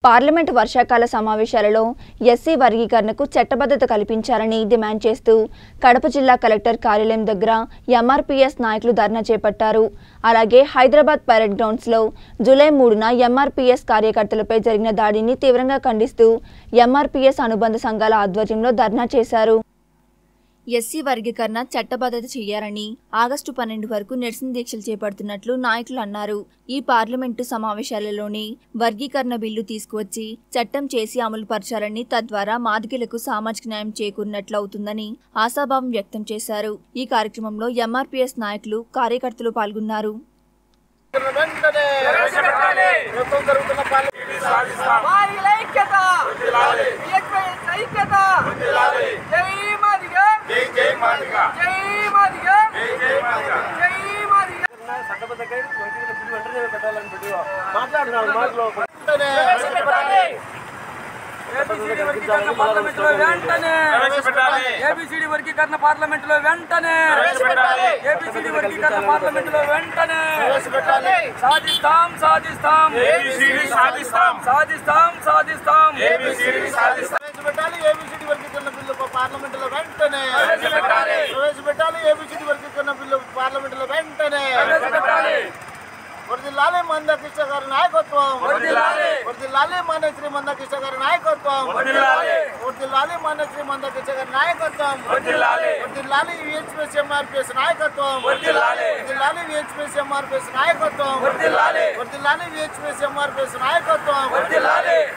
Parliament వర్షాకాల సమావేశాలలో SC వర్గీకరణకు చట్టబద్ధత కల్పించాలని డిమాండ్ చేస్తూ కడప జిల్లా కలెక్టర్ కార్యాలయం దగ్గర ఎంఆర్పీఎస్ నాయకులు ధర్నా చేపట్టారు అలాగే హైదరాబాద్ పరేడ్ గ్రౌండ్స్లో జూలై మూడున ఎంఆర్పీఎస్ కార్యకర్తలపై జరిగిన దాడిని తీవ్రంగా ఖండిస్తూ ఎంఆర్పీఎస్ అనుబంధ సంఘాల ఆధ్వర్యంలో ధర్నా చేశారు ఎస్సీ వర్గీకరణ చట్టబద్ధత చేయాలని ఆగస్టు పన్నెండు వరకు నిరసన దీక్షలు చేపడుతున్నట్లు నాయకులు అన్నారు ఈ పార్లమెంటు సమావేశాలలోనే వర్గీకరణ బిల్లు తీసుకువచ్చి చట్టం చేసి అమలు పరచాలని తద్వారా మాదిగలకు సామాజిక న్యాయం చేకూరినట్లు అవుతుందని ఆశాభావం వ్యక్తం చేశారు ఈ కార్యక్రమంలో ఎంఆర్పీఎస్ నాయకులు కార్యకర్తలు పాల్గొన్నారు వెంటనే ప్రభుత్వం జరుగుతున్న పాలన వారి ఐక్యత వియత్నాం ఐక్యత జై మాదిగ జై జై మాదిగా జై మాదిగ జై జై మాదిగా జై మాదిగ మాట్లాడుతున్నాను మాటలో వెంటనే ఏబిసిడి వర్గీకరణ పార్లమెంటులో వెంటనే ఏబిసిడి వర్గీకరణ పార్లమెంటులో వెంటనే ఏబిసిడి వర్గీకరణ పార్లమెంటులో వెంటనే సాధిస్తాం సాధిస్తాం ఏబిసిడి సాధిస్తాం సాధిస్తాం సాధిస్తాం ఏబిసిడి సాధిస్తాం ప్రవేశపెట్టాలి ఏబిసిడి వర్గీకరణ బిల్లు పార్లమెంటులో వెంటనే ప్రవేశపెట్టాలి. ప్రవేశపెట్టాలి ఏబిసిడి వర్గీకరణ బిల్లు పార్లమెంటులో వెంటనే ప్రవేశపెట్టాలి. వర్దిల్లాలి మందకృష్ణ గారి నాయకత్వం వర్ధిల్లాలి. వర్దిల్లాలి మాన్యశ్రీ మందకృష్ణ గారి నాయకత్వం వర్ధిల్లాలి. వర్దిల్లాలి మాన్యశ్రీ మందకృష్ణ గారి నాయకత్వం వర్ధిల్లాలి. వర్దిల్లాలి విహెచ్పిఎస్ ఎంఆర్పిఎస్ నాయకత్వం వర్ధిల్లాలి. వర్దిల్లాలి విహెచ్పిఎస్ ఎంఆర్పిఎస్ నాయకత్వం వర్ధిల్లాలి. వర్దిల్లాలి విహెచ్పిఎస్ ఎంఆర్పిఎస్ నాయకత్వం వర్ధిల్లాలి.